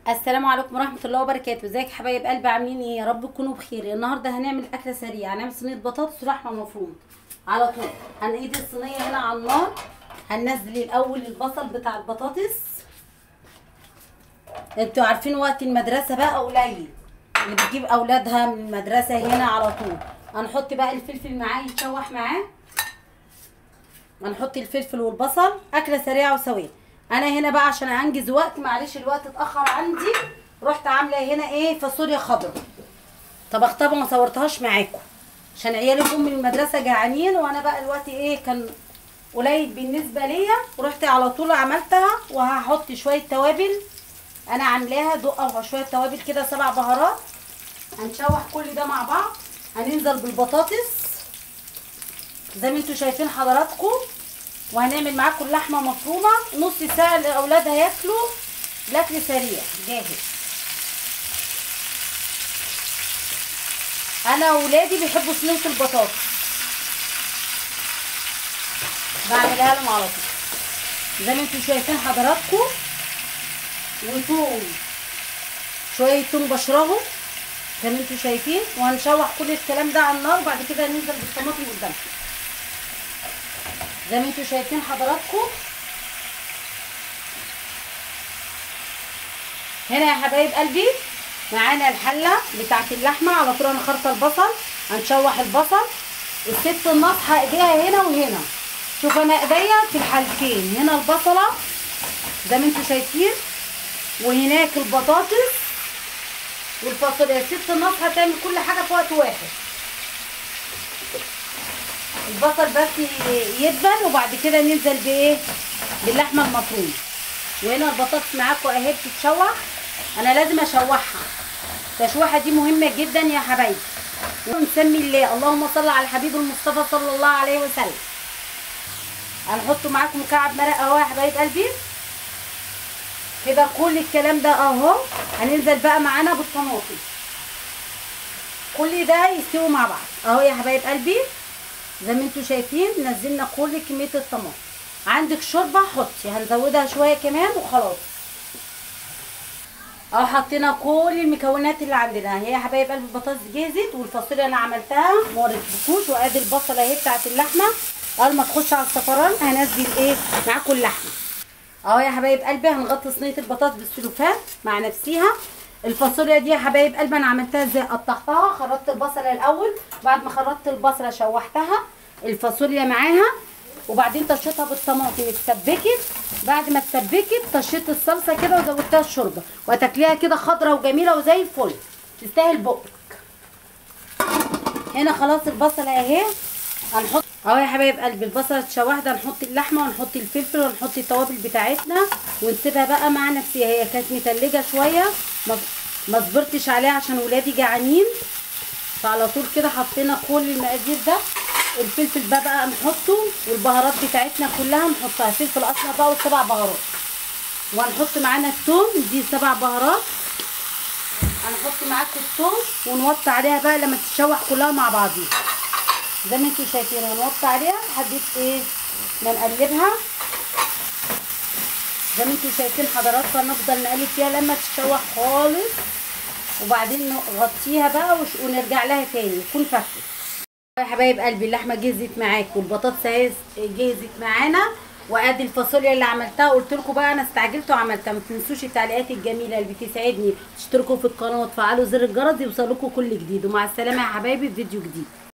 السلام عليكم ورحمه الله وبركاته ازيك يا حبايب قلبي عاملين ايه يا رب تكونوا بخير النهارده هنعمل اكله سريعه هنعمل صينيه بطاطس ولحمه مفرومه على طول هنقيد الصينيه هنا على النار هننزل الاول البصل بتاع البطاطس انتوا عارفين وقت المدرسه بقى قليل اللي بتجيب اولادها من المدرسه هنا على طول هنحط بقى الفلفل معاه يتشوح معاه هنحط الفلفل والبصل اكله سريعه وسويه انا هنا بقى عشان انجز وقت معلش الوقت اتاخر عندي رحت عامله هنا ايه فاصوليا خضراء طبختها ما صورتهاش معاكم عشان عيالي جم من المدرسه جعانين وانا بقى الوقت ايه كان قليل بالنسبه ليا ورحت على طول عملتها وهحط شويه توابل انا عاملاها دقه وشويه توابل كده سبع بهارات هنشوح كل ده مع بعض هننزل بالبطاطس زي ما انتوا شايفين حضراتكم وهنعمل معاكم اللحمه مفرومه نص ساعه الاولاد هياكلوا الاكل سريع جاهز انا واولادي بيحبوا صينيه البطاطس بعملها لهم على طول زي ما انتوا شايفين حضراتكم وتوم شويه توم بشرهم زي ما انتوا شايفين وهنشوح كل الكلام ده على النار وبعد كده ننزل بالطماطم قدامكم زي ما انتوا شايفين حضراتكم هنا يا حبايب قلبي معانا الحله بتاعت اللحمه على طول انا خرطه البصل هنشوح البصل الست الناصحه ايديها هنا وهنا شوف انا ايديا في الحالتين هنا البصله زي ما انتوا شايفين وهناك البطاطس والفاصوليا الست الناصحه تعمل كل حاجه في وقت واحد البصل بس يدبل وبعد كده ننزل بايه باللحمه المفرومه وهنا البطاطس معاكم اهي بتتشوح انا لازم اشوحها التشويحه دي مهمه جدا يا حبايبي ونسمي الله اللهم صل على الحبيب المصطفى صلى الله عليه وسلم هنحط معاكم مكعب مرق اهو يا حبايب قلبي كده كل الكلام ده اهو هننزل بقى معانا بالطماطم كل ده يستوي مع بعض اهو يا حبايب قلبي زي ما انتوا شايفين نزلنا كل كميه الطماطم عندك شوربه حطي هنزودها شويه كمان وخلاص اهو حطينا كل المكونات اللي عندنا هي يا حبايب قلب البطاطس جهزت والفاصوليا انا عملتها ما وريتلكوش وادي البصله اهي بتاعت اللحمه اول ما تخش على الصفران هنزل ايه معاكم اللحمه اهو يا حبايب قلبي هنغطي صينيه البطاطس بالسلوفان مع نفسيها الفاصوليا دي يا حبايب قلبي انا عملتها ازاي قطعتها خرطت البصله الاول بعد ما خرطت البصله شوحتها الفاصوليا معاها وبعدين طشيتها بالطماطم اتسبكت بعد ما اتسبكت طشيت الصلصه كده وزودتها الشوربه وتاكليها كده خضره وجميله وزي الفل تستاهل بقك هنا خلاص البصله اهي هنحط اهو يا حبايب قلبي البصله اتشوحت هنحط اللحمه ونحط الفلفل ونحط التوابل بتاعتنا ونسيبها بقى مع نفسها هي كانت متلجه شويه ما صبرتش عليها عشان ولادي جعانين فعلى طول كده حطينا كل المقادير ده الفلفل بقى بقى نحطه والبهارات بتاعتنا كلها نحطها فلفل اسمر بقى والسبع بهارات وهنحط معانا الثوم دي سبع بهارات هنحط معاكم الثوم ونوطي عليها بقى لما تتشوح كلها مع بعضيها زي ما انتوا شايفين هنوطي عليها لحد ايه ما نقلبها زي ما انتوا شايفين حضراتكم نفضل نقلب فيها لما تتشوح خالص وبعدين نغطيها بقى ونرجع لها تاني تكون فكت يا حبايب قلبي اللحمه جهزت معاكم والبطاطس اهي جهزت معانا وادي الفاصوليا اللي عملتها قلت لكم بقى انا استعجلت وعملتها ما تنسوش التعليقات الجميله اللي بتسعدني تشتركوا في القناه وتفعلوا زر الجرس يوصلكم كل جديد ومع السلامه يا حبايبي في فيديو جديد